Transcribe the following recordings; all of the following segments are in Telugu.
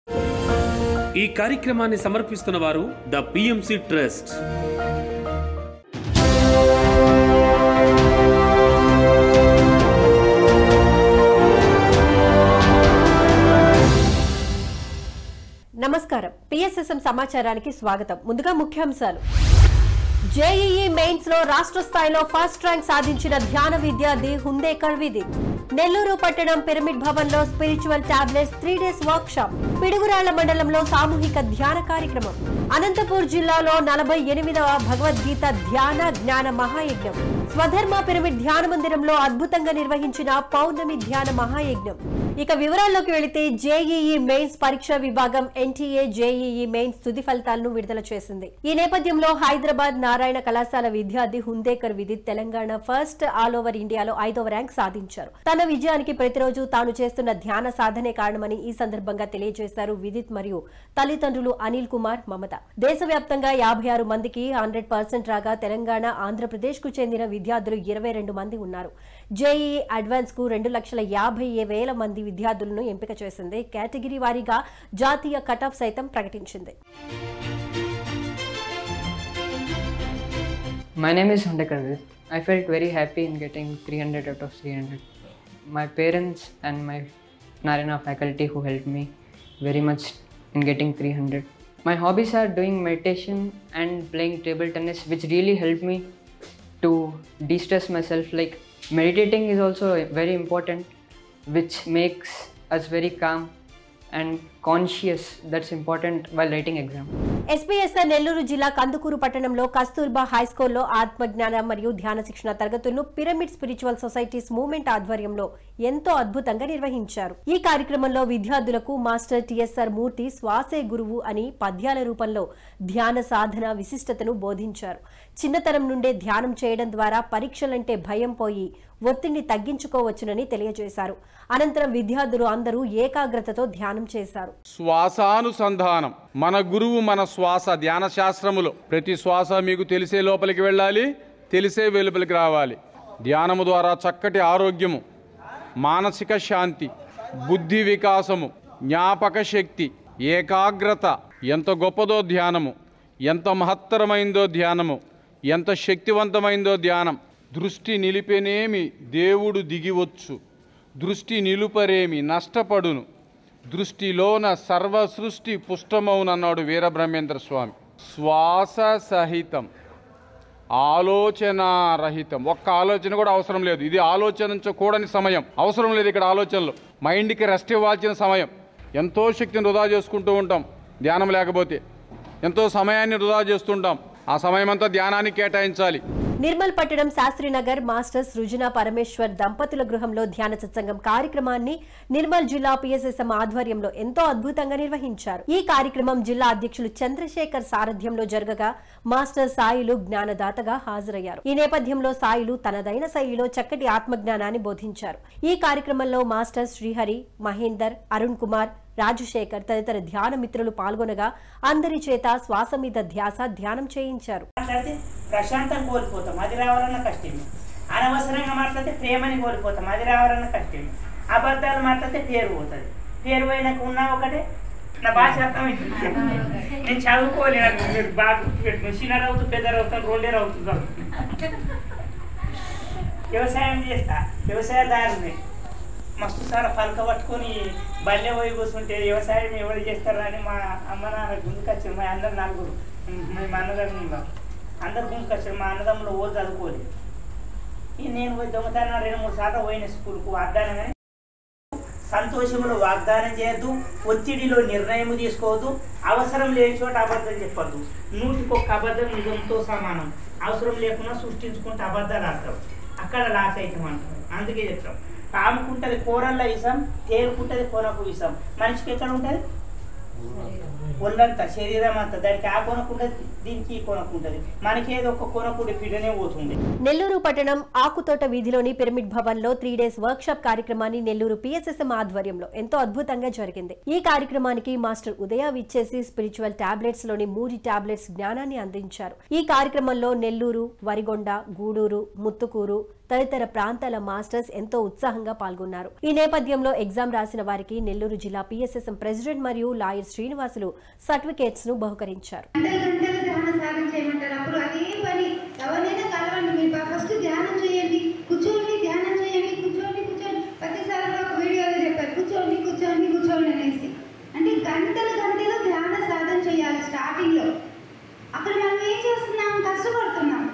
ఈ కార్యక్రమాన్ని సమర్పిస్తున్న వారు ద పిఎంసి ట్రస్ట్ నమస్కారం పిఎస్ఎస్ఎం సమాచారానికి స్వాగతం ముందుగా ముఖ్యాంశాలు జేఈఈ మెయిన్స్ లో రాష్ట్ర స్థాయిలో ఫస్ట్ ర్యాంక్ సాధించిన ధ్యాన విద్యార్థి హుందేకర్ విదిత్ నెల్లూరు పట్టణం పిరమిడ్ భవన్ లో spiritual tablets three days workshop Piduguralla మండలంలో సామూహిక ధ్యాన కార్యక్రమం అనంతపూర్ జిల్లాలో నలభై ఎనిమిదవ భగవద్గీత ధ్యాన జ్ఞాన మహాయజ్ఞం స్వధర్మ పిరమిడ్ ధ్యాన మందిరంలో అద్భుతంగా నిర్వహించిన పౌర్ణమి ధ్యాన మహాయజ్ఞం ఇక వివరాల్లోకి వెళితే జేఈఈ మెయిన్స్ పరీక్ష విభాగం ఎన్టీఏ జేఈఈ మెయిన్స్ తుది ఫలితాలను విడుదల చేసింది ఈ నేపథ్యంలో హైదరాబాద్ నారాయణ కళాశాల విద్యార్థి Hundekar Vidith Telangana first all over ఇండియాలో ఐదవ ర్యాంక్ సాధించారు తన విజయానికి ప్రతిరోజు తాను చేస్తున్న ధ్యాన సాధనే కారణమని ఈ సందర్భంగా తెలియజేశారు విదిత్ మరియు తల్లిదండ్రులు అనిల్ కుమార్ మమత దేశవ్యాప్తంగా యాభై ఆరు మందికి హండ్రెడ్ పర్సెంట్ రాగా తెలంగాణ ఆంధ్రప్రదేశ్ కు చెందిన విద్యార్థులు ఇరవై రెండు మంది ఉన్నారు జేఈఈ అడ్వాన్స్ కు రెండు లక్షల యాభై వేల మంది విద్యార్థులను ఎంపిక చేసింది కేటగిరీ వారీగా జాతీయ కటాఫ్ సైతం ప్రకటించింది My name is Hundekar Vidit. I felt very happy in getting 300 out of 300. My parents and my Narayana faculty who helped me very much in getting 300. My hobbies are doing meditation and playing table tennis, which really helped me to de stress myself. Like, meditating is also very important, which makes us very calm and conscious. That's important while writing exam. SPSR Nellore జిల్లా కందుకూరు పట్టణంలో కస్తూర్బా హై స్కూల్లో ఆత్మజ్ఞాన మరియు ధ్యాన శిక్షణ తరగతులను పిరమిడ్ స్పిరిచువల్ సొసైటీస్ మూవ్మెంట్ ఆధ్వర్యంలో ఎంతో అద్భుతంగా నిర్వహించారు ఈ కార్యక్రమంలో విద్యార్థులకు మాస్టర్ టిఎస్ఆర్ మూర్తి శ్వాసే గురువు అని పద్యాల రూపంలో ధ్యాన సాధన విశిష్టతను బోధించారు చిన్నతనం నుండే ధ్యానం చేయడం ద్వారా పరీక్షలంటే భయం పోయి ఒత్తిడిని తగ్గించుకోవచ్చునని తెలియజేశారు అనంతరం విద్యార్థులు అందరూ ఏకాగ్రతతో ధ్యానం చేశారు శ్వాసానుసంధానం మన గురువు మన శ్వాస ధ్యాన శాస్త్రములో ప్రతి శ్వాస మీకు తెలిసే లోపలికి వెళ్ళాలి తెలిసే వెలుపలికి రావాలి ధ్యానము ద్వారా చక్కటి ఆరోగ్యము మానసిక శాంతి బుద్ధి వికాసము జ్ఞాపక శక్తి ఏకాగ్రత ఎంత గొప్పదో ధ్యానము ఎంత మహత్తరమైందో ధ్యానము ఎంత శక్తివంతమైందో ధ్యానం దృష్టి నిలిపెనేమి దేవుడు దిగివచ్చు దృష్టి నిలుపరేమి నష్టపడును దృష్టిలోన సర్వ సృష్టి పుష్టమవునన్నాడు వీరబ్రహ్మేంద్ర స్వామి శ్వాస సహితం ఆలోచనారహితం ఒక్క ఆలోచన కూడా అవసరం లేదు ఇది ఆలోచించకూడని సమయం అవసరం లేదు ఇక్కడ ఆలోచనలు మైండ్కి రెస్ట్ ఇవ్వాల్సిన సమయం ఎంతో శక్తిని వృధా చేసుకుంటూ ఉంటాం ధ్యానం లేకపోతే ఎంతో సమయాన్ని వృధా చేస్తుంటాం ఆ సమయం అంతా ధ్యానానికి కేటాయించాలి నిర్మల్ పట్టణం శాస్త్రీనగర్ మాస్టర్ సృజన పరమేశ్వర్ దంపతుల గృహంలో ధ్యాన సత్సంగం కార్యక్రమాన్ని నిర్మల్ జిల్లా పిఎస్ఎస్ఎం ఆధ్వర్యంలో ఎంతో అద్భుతంగా నిర్వహించారు ఈ కార్యక్రమం జిల్లా అధ్యక్షులు చంద్రశేఖర్ సారథ్యంలో జరగగా మాస్టర్ సాయిలు జ్ఞానదాతగా హాజరయ్యారు ఈ నేపథ్యంలో సాయిలు తనదైన శైలిలో చక్కటి ఆత్మజ్ఞానాన్ని బోధించారు ఈ కార్యక్రమంలో మాస్టర్ శ్రీహరి మహేందర్ అరుణ్ కుమార్ రాజశేఖర్ తదితర ధ్యాన మిత్రులు పాల్గొనగా అందరి చేత శ్వాస మీద ధ్యాస ధ్యానం చేయించారు మాట్లాడితే ప్రశాంతం కోల్పోతాం అది రావాలన్న కష్టమే అనవసరంగా మాట్లాడితే ప్రేమని కోల్పోతాం అది రావాలన్న కష్టమే అబద్ధాలు మాట్లాడితే పేరు పోతుంది పేరు పోయినాక ఉన్నా ఒకటే నా భాష అర్థమైంది నేను చదువుకోలేను మీరు బాగా గుర్తుపెట్టుకుని చిన్న రవుతూ పెద్ద రవుతాను రెండే రవుతుంది వ్యవసాయం చేస్తా వ్యవసాయదారుని మస్తు సార్ పలక పట్టుకొని బల్లె పోయి కూర్చుంటే వ్యవసాయం ఎవరు చేస్తారని మా అమ్మ నాన్న గుంజుకొచ్చారు మా అందరు నలుగురు మా అన్నదమ్ములు ఉన్నాం. అందరు గుంజుకొచ్చారు మా అన్నదమ్ములు ఓ చదువుకోలేదు ఈ నేను పోయి దొంగతనం రెండు మూడు సార్లు పోయిన స్కూల్కు వాగ్దానం కానీ సంతోషంలో వాగ్దానం చేయొద్దు ఒత్తిడిలో నిర్ణయం తీసుకోవద్దు అవసరం లేని చోట అబద్ధం చెప్పొద్దు నూటికొక్క అబద్ధం నిజంతో సమానం అవసరం లేకుండా సృష్టించుకుంటే అబద్ధాలు ఆడతాం అక్కడ లాస్ అవుతాం అంటాం అందుకే చెప్తాం పాముకుంటది కూరల్లో విషం తేలుకుంటది కొనకు విషం మనిషికి ఎక్కడ ఉంటుంది ఒళ్ళంతా శరీరం అంతా దానికి ఆ కొనకుంటది దీనికి ఈ కొనకుంటది మనకి ఏదో ఒక కొనకుడి పిడనే పోతుంది నెల్లూరు పట్టణం ఆకుతోట వీధిలోని పిరమిడ్ భవన్ లో త్రీ డేస్ వర్క్ షాప్ కార్యక్రమాన్ని నెల్లూరు పిఎస్ఎస్ఎం ఆధ్వర్యంలో ఎంతో అద్భుతంగా జరిగింది ఈ కార్యక్రమానికి మాస్టర్ ఉదయ విచ్చేసి స్పిరిచువల్ టాబ్లెట్స్ లోని మూడి టాబ్లెట్స్ జ్ఞానాన్ని అందించారు ఈ కార్యక్రమంలో నెల్లూరు వరిగొండ గూడూరు ముత్తుకూరు తదితర ప్రాంతాల మాస్టర్స్ ఎంతో ఉత్సాహంగా పాల్గొన్నారు ఈ నేపథ్యంలో ఎగ్జామ్ రాసిన వారికి నెల్లూరు జిల్లా పిఎస్ఎస్ఎం ప్రెసిడెంట్ మరియు లాయర్ శ్రీనివాసులు సర్టిఫికేట్స్ ను బహుకరించారు గంటలు గంటలు ధ్యాన సాధన చేయమంటారు అప్పుడు అదే పని ఎవరైనా కలవండి మీరు ఫస్ట్ ధ్యానం చేయండి కూర్చోండి ధ్యానం చేయండి కూర్చోండి కూర్చోండి ప్రతిసారి ఒక వీడియోలో చెప్పారు కూర్చోండి కూర్చోండి కూర్చోండి అనేసి అంటే గంటలు గంటలు ధ్యాన సాధన చేయాలి స్టార్టింగ్లో అక్కడ మనం ఏం చేస్తున్నాం కష్టపడుతున్నాం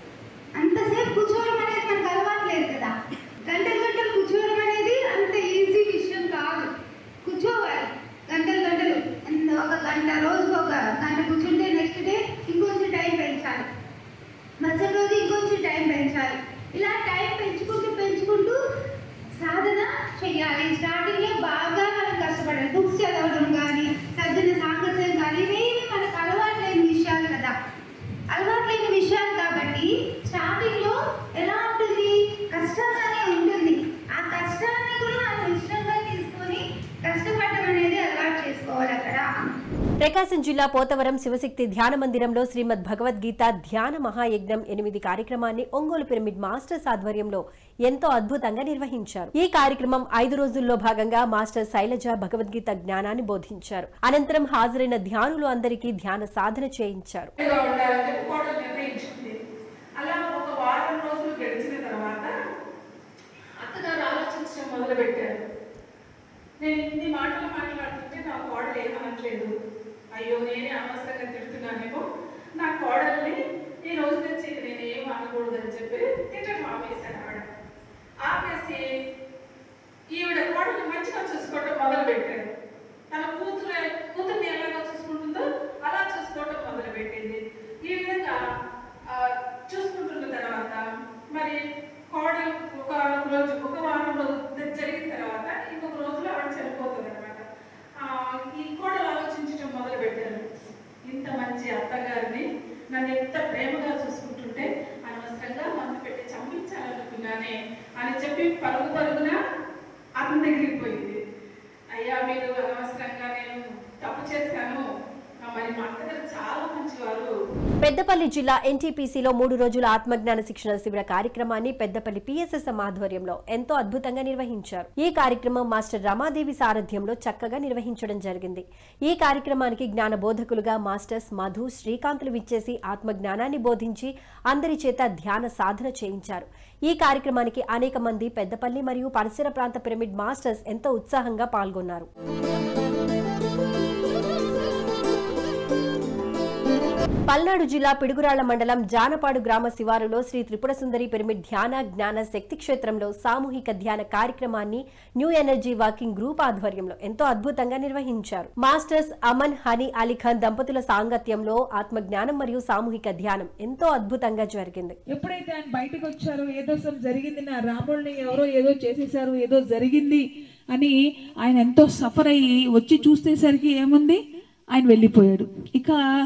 అంతసేపు కూర్చోవడం అనేది మనకు అలవాట్లేదు కదా గంటలు గంటలు కూర్చోవడం అనేది అంత ఈజీ విషయం కాదు కూర్చోవాలి గంటలు గంటలు ఎంత ఒక గంట రోజుకు ఒక గంట కూర్చుంటే నెక్స్ట్ డే ఇంకొంచెం టైం పెంచాలి మరుసటి రోజు ఇంకొంచెం టైం పెంచాలి ఇలా టైం పెంచుకుంటూ పెంచుకుంటూ సాధన చెయ్యాలి స్టార్టింగ్ లో బాగా మనం కష్టపడాలి బుక్స్ చదవడం కానీ సజ్జన సాంగత్యం కానీ ఇవేమి మనకు అలవాట్లేని విషయాలు కదా అలవాట్లేని విషయాలు కాబట్టి స్టార్టింగ్ లో ఎలా ఉంటుంది కష్టంగానే ఉంటుంది ఆ కష్టాన్ని కూడా మనం ఇష్టంగా తీసుకొని కష్టపడడం అనేది అలవాటు చేసుకోవాలి అక్కడ ప్రకాశం జిల్లా పోతవరం శివశక్తి ధ్యాన మందిరంలో శ్రీమద్ భగవద్గీత ధ్యాన మహాయజ్ఞం ఎనిమిది కార్యక్రమాన్ని ఒంగోలు పిరమిడ్ మాస్టర్స్ ఆధ్వర్యంలో ఎంతో అద్భుతంగా నిర్వహించారు ఈ కార్యక్రమం ఐదు రోజుల్లో భాగంగా మాస్టర్ శైలజ భగవద్గీత జ్ఞానాన్ని బోధించారు అనంతరం హాజరైన ధ్యానులు అందరికీ ధ్యాన సాధన చేయించారు గా ఉండాలని కోడలు నిర్ణయించుకుంది అలా ఒక వారం రోజులు గడిచిన తర్వాత అత్తగారు ఆలోచించడం మొదలు పెట్టారు నేను ఇన్ని మాటలు మాట్లాడుతుంటే నా కోడలు ఏమనట్లేదు అయ్యో నేనే అనవసరంగా తిడుతున్నానేమో నా కోడల్ని ఈ రోజు నుంచి ఇక నేను ఏం అనకూడదని చెప్పి తిట్టడం ఆపేశాను ఆవిడ ఆపేసి ఈవిడ కోడలు మంచిగా చూసుకోవడం మొదలు పెట్టాడు తన కూతురు కూతుర్ని ఎలాగో చూసుకుంటుందో అలా చూసుకోవడం మొదలు పెట్టింది ఈ విధంగా ఆ, చూసుకుంటున్న తర్వాత మరి కోడలు ఒక రోజు ఒక వారం రోజు జరిగిన తర్వాత ఇంకొక రోజులో ఆవిడ చనిపోతుంది అనమాట ఈ కోడలు ఆలోచించడం మొదలు పెట్టారు ఇంత మంచి అత్తగారిని నన్ను ఎంత ప్రేమగా చూసుకుంటుంటే అనవసరంగా మందు పెట్టి చంపించాలనుకున్నానే అని చెప్పి పరుగు పరుగున అతని దగ్గరికి పోయింది అయ్యా మీరు అనవసరంగా నేను తప్పు చేశాను ఆ, మరి మా అత్తగారు చాలా మంచివారు పెద్దపల్లి జిల్లా ఎన్టీపీసీలో మూడు రోజుల ఆత్మజ్ఞాన శిక్షణ శిబిర కార్యక్రమాన్ని పెద్దపల్లి పిఎస్ఎస్ఎం ఆధ్వర్యంలో ఎంతో అద్భుతంగా నిర్వహించారు ఈ కార్యక్రమం మాస్టర్ రమాదేవి సారథ్యంలో చక్కగా నిర్వహించడం జరిగింది ఈ కార్యక్రమానికి జ్ఞాన బోధకులుగా మాస్టర్స్ మధు శ్రీకాంతులు విచ్చేసి ఆత్మజ్ఞానాన్ని బోధించి అందరి చేత ధ్యాన సాధన చేయించారు ఈ కార్యక్రమానికి అనేక మంది పెద్దపల్లి మరియు పరిసర ప్రాంత పిరమిడ్ మాస్టర్స్ ఎంతో ఉత్సాహంగా పాల్గొన్నారు పల్నాడు జిల్లా పిడుగురాళ్ల మండలం జానపాడు గ్రామ శివారులో శ్రీ త్రిపుర సుందరి పిరమిడ్ ధ్యాన జ్ఞాన శక్తి క్షేత్రంలో సామూహిక ధ్యాన కార్యక్రమాన్ని న్యూ ఎనర్జీ వర్కింగ్ గ్రూప్ ఆధ్వర్యంలో ఎంతో అద్భుతంగా నిర్వహించారు మాస్టర్స్ అమన్ హనీ అలీఖాన్ దంపతుల సాంగత్యంలో ఆత్మజ్ఞానం మరియు సామూహిక ధ్యానం ఎంతో అద్భుతంగా జరిగింది ఎప్పుడైతే ఆయన బయటకు వచ్చారో ఏదో సం జరిగింది నా రాముడిని ఎవరో ఏదో చేసేసారు ఏదో జరిగింది అని ఆయన ఎంతో సఫర్ అయ్యి వచ్చి చూసేసరికి ఏముంది ఆయన వెళ్ళిపోయాడు ఇక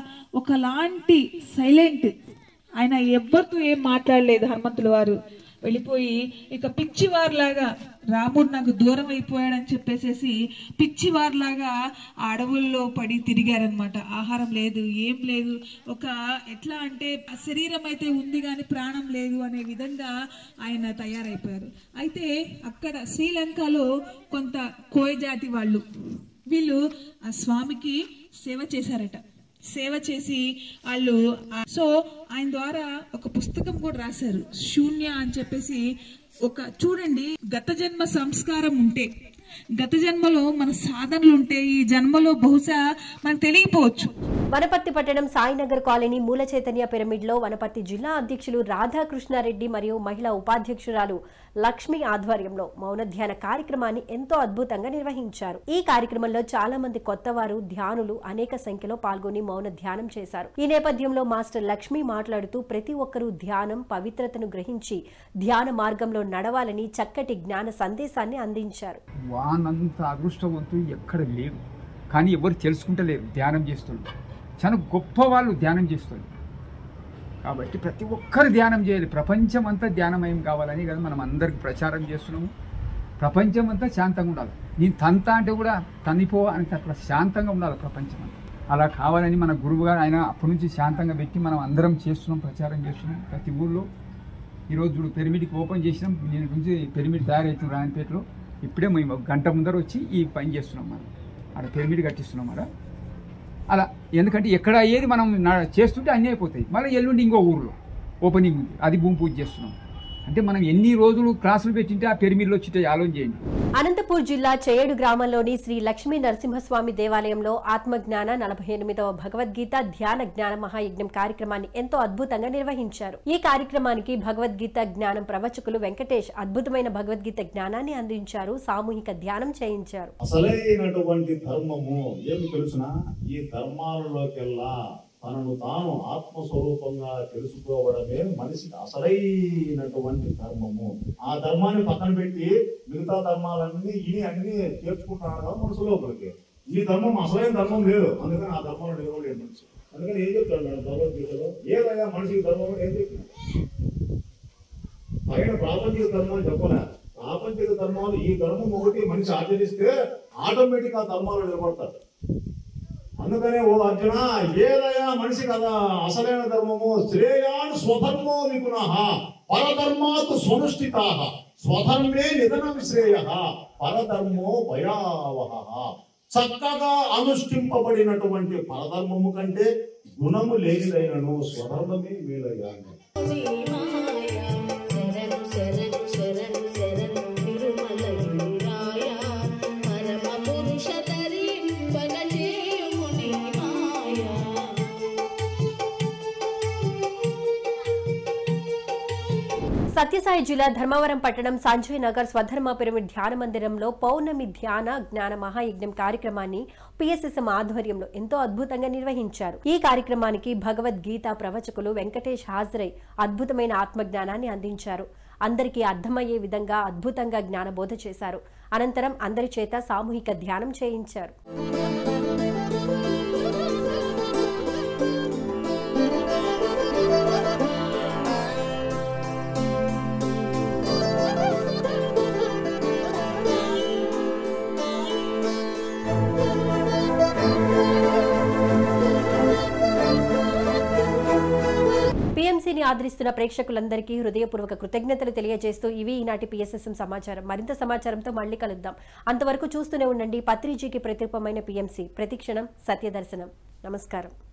ఒకలాంటి సైలెంట్ ఆయన ఎవ్వరితో ఏం మాట్లాడలేదు హనుమంతుల వారు వెళ్ళిపోయి ఇక పిచ్చివారిలాగా రాముడు నాకు దూరం అయిపోయాడని చెప్పేసేసి పిచ్చివారిలాగా ఆ అడవుల్లో పడి తిరిగారనమాట ఆహారం లేదు ఏం లేదు ఒక ఎట్లా అంటే శరీరం అయితే ఉంది కానీ ప్రాణం లేదు అనే విధంగా ఆయన తయారైపోయారు అయితే అక్కడ శ్రీలంకలో కొంత కోయ జాతి వాళ్ళు వీళ్ళు ఆ స్వామికి సేవ చేశారట సేవ చేసి వాళ్ళు ఆ- సో ఆయన ద్వారా ఒక పుస్తకం కూడా రాశారు శూన్య అని చెప్పేసి ఒక చూడండి గత జన్మ సంస్కారం ఉంటే గత జన్మలో మన సాధనలు ఉంటే ఈ జన్మలో బహుశా మనకు తెలియకపోవచ్చు వనపర్తి పట్టణం సాయినగర్ కాలనీ మూల చైతన్య పిరమిడ్ లో వనపర్తి జిల్లా అధ్యక్షులు రాధాకృష్ణారెడ్డి మరియు మహిళా ఉపాధ్యక్షురాలు లక్ష్మి ఆధ్వర్యంలో మౌన ధ్యాన కార్యక్రమాన్ని ఎంతో అద్భుతంగా నిర్వహించారు ఈ కార్యక్రమంలో చాలా మంది కొత్తవారు ధ్యానులు అనేక సంఖ్యలో పాల్గొని మౌన ధ్యానం చేశారు ఈ నేపథ్యంలో మాస్టర్ లక్ష్మి మాట్లాడుతూ ప్రతి ఒక్కరూ ధ్యానం పవిత్రతను గ్రహించి ధ్యాన మార్గంలో నడవాలని చక్కటి జ్ఞాన సందేశాన్ని అందించారు వానంత అదృష్టవంతులు ఎక్కడ లేరు కానీ ఎవరు తెలుసుకుంటలేరు ధ్యానం చేస్తున్నారు చాలా గొప్ప వాళ్ళు ధ్యానం చేస్తున్నారు కాబట్టి ప్రతి ఒక్కరు ధ్యానం చేయాలి ప్రపంచం అంతా ధ్యానమయం కావాలని కదా మనం అందరికి ప్రచారం చేస్తున్నాము ప్రపంచం అంతా శాంతంగా ఉండాలి నేను తంత అంటే కూడా తనిపో అని అట్లా శాంతంగా ఉండాలి ప్రపంచం అంతా అలా కావాలని మన గురువు గారు ఆయన అప్పటి నుంచి శాంతంగా పెట్టి మనం అందరం చేస్తున్నాం ప్రచారం చేస్తున్నాం ప్రతి ఊళ్ళో ఈరోజు చూడు పిరమిడ్కి ఓపెన్ చేసినాం నేను నుంచి పిరమిడ్ తయారవుతుంది రాయనపేటలో ఇప్పుడే మేము ఒక గంట ముందర వచ్చి ఈ పని చేస్తున్నాం మనం ఆడ పిరమిడ్ కట్టిస్తున్నాం ఆడ అలా ఎందుకంటే ఎక్కడ ఏది మనం నా- చేస్తుంటే అన్నీ అయిపోతాయి మళ్ళీ ఎల్లుండి ఇంకో ఊర్లో ఓపెనింగ్ ఉంది అది భూమి పూజ చేస్తున్నాం అంటే మనం ఎన్ని రోజులు క్లాసులు పెట్టింటే ఆ పిరమిడ్లో వచ్చి ఆలోచన చేయండి అనంతపూర్ జిల్లా చేయేడు గ్రామంలోని శ్రీ లక్ష్మీ నరసింహస్వామి దేవాలయంలో ఆత్మజ్ఞాన నలభై ఎనిమిదవ భగవద్గీత ధ్యాన జ్ఞాన మహాయజ్ఞం కార్యక్రమాన్ని ఎంతో అద్భుతంగా నిర్వహించారు ఈ కార్యక్రమానికి భగవద్గీత జ్ఞానం ప్రవచకులు వెంకటేష్ అద్భుతమైన భగవద్గీత జ్ఞానాన్ని అందించారు సామూహిక ధ్యానం చేయించారు అసలైనటువంటి ధర్మము ఏమి తెలుసునా ఈ ధర్మాలలోకెల్లా తనను తాను ఆత్మస్వరూపంగా తెలుసుకోవడమే మనిషికి అసలైనటువంటి ధర్మము ఆ ధర్మాన్ని పక్కన పెట్టి మిగతా ధర్మాలన్నీ ఇని అన్ని చేర్చుకుంటున్నాడు కదా మనసు లోపలికి ఈ ధర్మం అసలైన ధర్మం లేదు అందుకని ఆ ధర్మంలో నిలవలేడు మనిషి అందుకని ఏం చెప్తాడు మేడం భగవద్గీతలో ఏదయ్యా మనిషికి ధర్మం ఏం చెప్పింది పైన ప్రాపంచిక ధర్మం చెప్పలే ప్రాపంచిక ధర్మాలు ఈ ధర్మం ఒకటి మనిషి ఆచరిస్తే ఆటోమేటిక్ ఆ ధర్మాలు నిలబడతాడు అందుకనే ఓ అర్జున ఏదయా మనిషి కదా అసలైన ధర్మము శ్రేయాన్ స్వధర్మో విగుణ పరధర్మాత్ స్వనుష్ఠిత స్వధర్మే నిధనం శ్రేయ పరధర్మో భయావహ చక్కగా అనుష్ఠింపబడినటువంటి పరధర్మము కంటే గుణము లేనిదైనను స్వధర్మమే మేలయ్యా సత్యసాయి జిల్లా ధర్మవరం పట్టణం సంజయ్ నగర్ స్వధర్మ పిరమిడ్ ధ్యాన మందిరంలో పౌర్ణమి ధ్యాన జ్ఞాన మహాయజ్ఞం కార్యక్రమాన్ని పిఎస్ఎస్ఎం ఆధ్వర్యంలో ఎంతో అద్భుతంగా నిర్వహించారు ఈ కార్యక్రమానికి భగవద్గీత ప్రవచకులు వెంకటేష్ హాజరై అద్భుతమైన ఆత్మజ్ఞానాన్ని అందించారు అందరికీ అర్థమయ్యే విధంగా అద్భుతంగా జ్ఞానబోధ చేశారు అనంతరం అందరి చేత సామూహిక ధ్యానం చేయించారు పీఎంసీని ఆదరిస్తున్న ప్రేక్షకులందరికీ హృదయపూర్వక కృతజ్ఞతలు తెలియజేస్తూ ఇవి ఈనాటి పిఎస్ఎస్ఎం సమాచారం మరింత సమాచారంతో మళ్ళీ కలుద్దాం అంతవరకు చూస్తూనే ఉండండి పత్రిజీకి ప్రతిరూపమైన పీఎంసీ ప్రతిక్షణం సత్యదర్శనం నమస్కారం